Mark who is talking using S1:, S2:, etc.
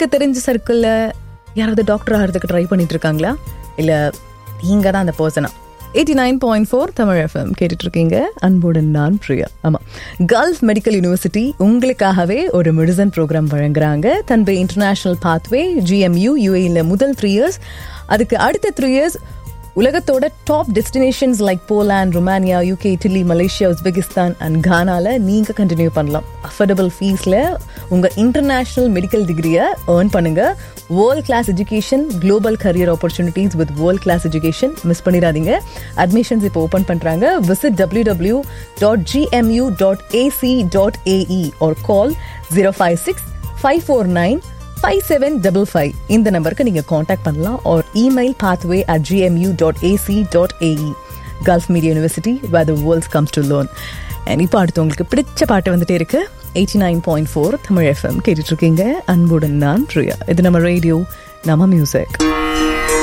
S1: உங்களுக்கு தெரிஞ்ச சர்க்கிளில் யாராவது டாக்டர் ஆகிறதுக்கு ட்ரை பண்ணிட்டு இருக்காங்களா இல்லை நீங்கள் தான் அந்த பர்சனா eighty nine point four Tamil FM கேட்டுட்டு இருக்கீங்க அன்புடன் நான் பிரியா ஆமாம் கல்ஃப் மெடிக்கல் யூனிவர்சிட்டி உங்களுக்காகவே ஒரு மெடிசன் ப்ரோக்ராம் வழங்குறாங்க தன்பே இன்டர்நேஷனல் பாத்வே ஜிஎம்யூ யூஏயில் முதல் த்ரீ இயர்ஸ் அதுக்கு அடுத்த த்ரீ இயர்ஸ் உலகத்தோட top destinations like Poland Romania UK Italy Malaysia Uzbekistan and கானால நீங்க கண்டினியூ பண்ணலாம் அஃபோர்டபுள் ஃபீஸ்ல உங்க இன்டர்நேஷனல் மெடிக்கல் டிகிரியை ஏர்ன் பண்ணுங்க world class education global career opportunities with world class education miss பண்ணிடாதீங்க அட்மிஷன்ஸ் இப்போ ஓப்பன் பண்றாங்க visit W W dot GMU dot AC dot AE or call zero five six five four nine five seven double five இந்த நம்பருக்கு நீங்கள் contact பண்ணலாம் or email pathway at GMU dot AC dot AE Gulf media university where the world's comes to learn and இப்போ அடுத்து உங்களுக்கு பிடிச்ச பாட்டு வந்துட்டே இருக்கு eighty nine point four Tamil FM கேட்டுட்டு இருக்கீங்க அன்புடன் நான் பிரியா இது நம்ம ரேடியோ நம்ம மியூசிக்